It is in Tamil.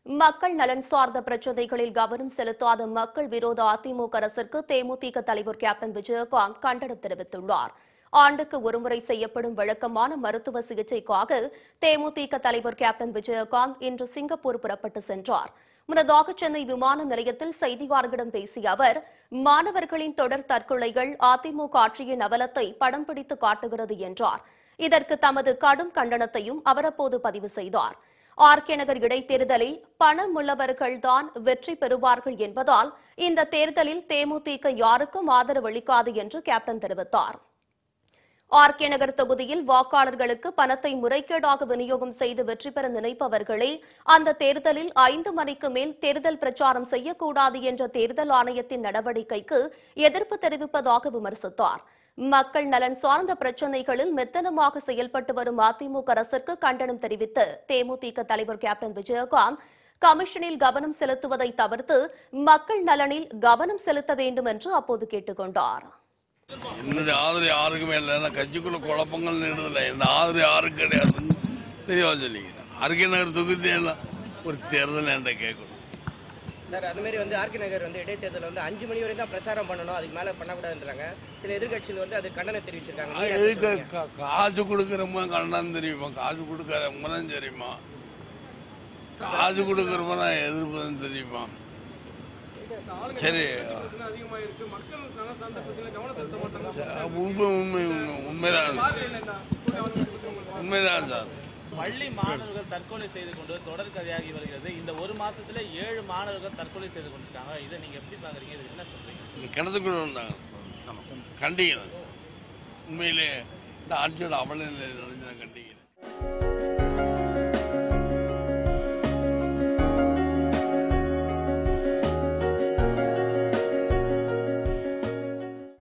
மக்கள் நலன் சார்ந்த பிரச்சனைகளில் கவனம் செலுத்தாத மக்கள் விரோத அதிமுக அரசிற்கு தேமுதிக தலைவர் கேப்டன் விஜயகாந்த் கண்டனம் தெரிவித்துள்ளார் ஆண்டுக்கு ஒருமுறை செய்யப்படும் வழக்கமான மருத்துவ சிகிச்சைக்காக தேமுதிக தலைவர் கேப்டன் விஜயகாந்த் இன்று சிங்கப்பூர் புறப்பட்டு சென்றார் முன்னதாக சென்னை விமான நிலையத்தில் செய்தியாளர்களிடம் பேசிய அவர் மாணவர்களின் தொடர் தற்கொலைகள் அதிமுக ஆட்சியின் அவலத்தை படம் பிடித்து காட்டுகிறது என்றார் இதற்கு தமது கடும் கண்டனத்தையும் அவர் அப்போது பதிவு செய்தார் ஆர்கே நகர் இடைத்தேர்தலில் பணம் உள்ளவர்கள்தான் வெற்றி பெறுவார்கள் என்பதால் இந்த தேர்தலில் தேமுதிக யாருக்கும் ஆதரவளிக்காது என்று கேப்டன் தெரிவித்தார் ஆர்கே நகர் தொகுதியில் வாக்காளர்களுக்கு பணத்தை முறைகேடாக விநியோகம் செய்து வெற்றி பெற நினைப்பவர்களே அந்த தேர்தலில் ஐந்து மணிக்கு மேல் தேர்தல் பிரச்சாரம் செய்யக்கூடாது என்ற தேர்தல் ஆணையத்தின் நடவடிக்கைக்கு எதிர்ப்பு தெரிவிப்பதாக விமர்சித்தார் மக்கள் நலன் சார்ந்த பிரச்சினைகளில் மெத்தனமாக செயல்பட்டு வரும் அதிமுக அரசிற்கு கண்டனம் தெரிவித்து தேமுதிக தலைவர் கேப்டன் விஜயகாந்த் கமிஷனில் கவனம் செலுத்துவதை தவிர்த்து மக்கள் நலனில் கவனம் செலுத்த வேண்டும் என்று அப்போது கேட்டுக் கொண்டார் என்னுடைய ஆதரவு யாருக்குமே இல்லை ஏன்னா கட்சிக்குள்ள குழப்பங்கள் நின்றதில்லை இந்த ஆதரவு யாருக்கும் கிடையாது தெளிவா சொல்லிக்கிறேன் அருகே நகர் தொகுதி எல்லாம் ஒரு தேர்தல் என்கிட்ட கேட்கணும் சார் அது மாதிரி வந்து ஆர்கே நகர் வந்து இடைத்தேர்தல் வந்து அஞ்சு மணி வரைக்கும் தான் பிரச்சாரம் பண்ணணும் அதுக்கு மேல பண்ணக்கூடாதுன்றாங்க சில எதிர்க்கட்சிகள் வந்து அது கண்டனம் தெரிவிச்சிருக்காங்க அது நீங்க என்ன எதுக்கு சொல்றீங்க? கா- காசு கொடுக்குறவங்க கண்டனம் தெரியுமா காசு கொடுக்காதவங்க தான் தெரியுமா காசு கொடுக்குறவங்க தான் எதிர்ப்புன்னு தெரியுமா சரி உண்மை உண்மை உண்மை உண்மைதான் உண்மைதான் சார் பள்ளி மாணவர்கள் தற்கொலை செய்து கொண்டு தொடர் கதையாகி வருகிறது இந்த ஒரு மாசத்துல ஏழு மாணவர்கள் தற்கொலை செய்து கொண்டிருக்காங்க இதை நீங்க எப்படி பாக்குறீங்க இதுக்கு என்ன சொல்றீங்க இங்க கிணத்துக்குள்ள இருந்தாங்க கண்டிக்கிறேன் உண்மையிலே இந்த ஆட்சியோட அவல நிலை நடந்து நான் கண்டிக்கிறேன்